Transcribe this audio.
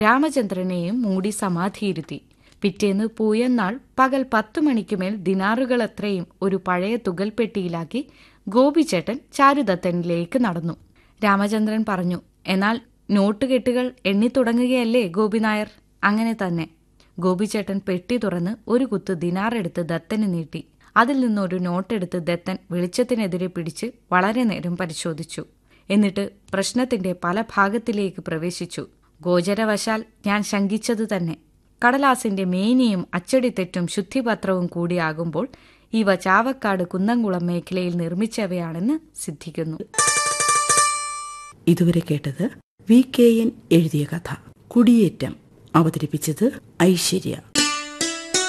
രാമചന്ദ്രനെയും മൂടി സമാധിയിരുത്തി പിറ്റേന്ന് പൂയന്നാൾ പകൽ പത്തു മണിക്കുമേൽ ദിനാറുകളത്രയും ഒരു പഴയ തുകൽപ്പെട്ടിയിലാക്കി ഗോപിച്ചേട്ടൻ ചാരുദത്തനിലേക്ക് നടന്നു രാമചന്ദ്രൻ പറഞ്ഞു എന്നാൽ നോട്ടുകെട്ടുകൾ എണ്ണിത്തുടങ്ങുകയല്ലേ ഗോപിനായർ അങ്ങനെ തന്നെ ഗോപിച്ചേട്ടൻ പെട്ടി തുറന്ന് ഒരു കുത്ത് ദിനാറെടുത്ത് ദത്തന് നീട്ടി അതിൽ നിന്നൊരു നോട്ടെടുത്ത് ദത്തൻ വെളിച്ചത്തിനെതിരെ പിടിച്ച് വളരെ നേരം പരിശോധിച്ചു എന്നിട്ട് പ്രശ്നത്തിന്റെ പല ഭാഗത്തിലേക്ക് പ്രവേശിച്ചു ഗോചരവശാൽ ഞാൻ ശങ്കിച്ചത് തന്നെ കടലാസിന്റെ മേനിയും അച്ചടിത്തെറ്റും ശുദ്ധിപത്രവും കൂടിയാകുമ്പോൾ ഇവ ചാവക്കാട് കുന്നംകുളം മേഖലയിൽ നിർമ്മിച്ചവയാണെന്ന് സിദ്ധിക്കുന്നു ഇതുവരെ കേട്ടത് വി കെ എൻ എഴുതിയ കഥ കുടിയേറ്റം അവതരിപ്പിച്ചത് ഐശ്വര്യ